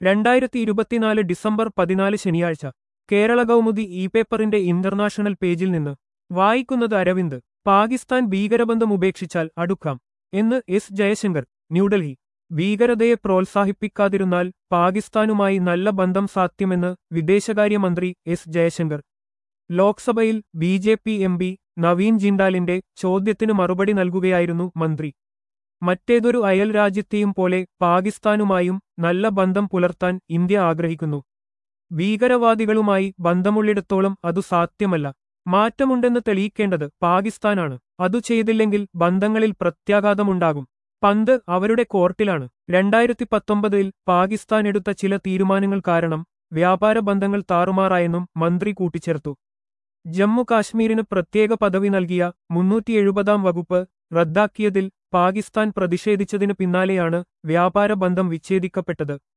രണ്ടായിരത്തി ഇരുപത്തിനാല് ഡിസംബർ പതിനാല് ശനിയാഴ്ച കേരള കൗമുദി ഇ പേപ്പറിന്റെ ഇന്റർനാഷണൽ പേജിൽ നിന്ന് വായിക്കുന്നത് അരവിന്ദ് പാകിസ്ഥാൻ ഭീകരബന്ധം ഉപേക്ഷിച്ചാൽ അടുക്കാം എന്ന് എസ് ജയശങ്കർ ന്യൂഡൽഹി ഭീകരതയെ പ്രോത്സാഹിപ്പിക്കാതിരുന്നാൽ പാകിസ്ഥാനുമായി നല്ല ബന്ധം സാധ്യമെന്ന് വിദേശകാര്യമന്ത്രി എസ് ജയശങ്കർ ലോക്സഭയിൽ B J P M P Naveen ജിൻഡാലിന്റെ ചോദ്യത്തിന് മറുപടി നൽകുകയായിരുന്നു മന്ത്രി മറ്റേതൊരു അയൽ രാജ്യത്തെയും പോലെ പാകിസ്ഥാനുമായും നല്ല ബന്ധം പുലർത്താൻ ഇന്ത്യ ആഗ്രഹിക്കുന്നു ഭീകരവാദികളുമായി ബന്ധമുള്ളിടത്തോളം അതു സാധ്യമല്ല മാറ്റമുണ്ടെന്ന് തെളിയിക്കേണ്ടത് പാകിസ്ഥാനാണ് അതു ചെയ്തില്ലെങ്കിൽ ബന്ധങ്ങളിൽ പ്രത്യാഘാതമുണ്ടാകും പന്ത് അവരുടെ കോർട്ടിലാണ് രണ്ടായിരത്തി പത്തൊമ്പതിൽ പാകിസ്ഥാൻ എടുത്ത ചില തീരുമാനങ്ങൾ കാരണം വ്യാപാര ബന്ധങ്ങൾ താറുമാറായെന്നും മന്ത്രി കൂട്ടിച്ചേർത്തു ജമ്മു കാശ്മീരിന് പ്രത്യേക പദവി നൽകിയ മുന്നൂറ്റി എഴുപതാം വകുപ്പ് റദ്ദാക്കിയതിൽ പാകിസ്ഥാൻ പ്രതിഷേധിച്ചതിനു പിന്നാലെയാണ് വ്യാപാര ബന്ധം വിച്ഛേദിക്കപ്പെട്ടത്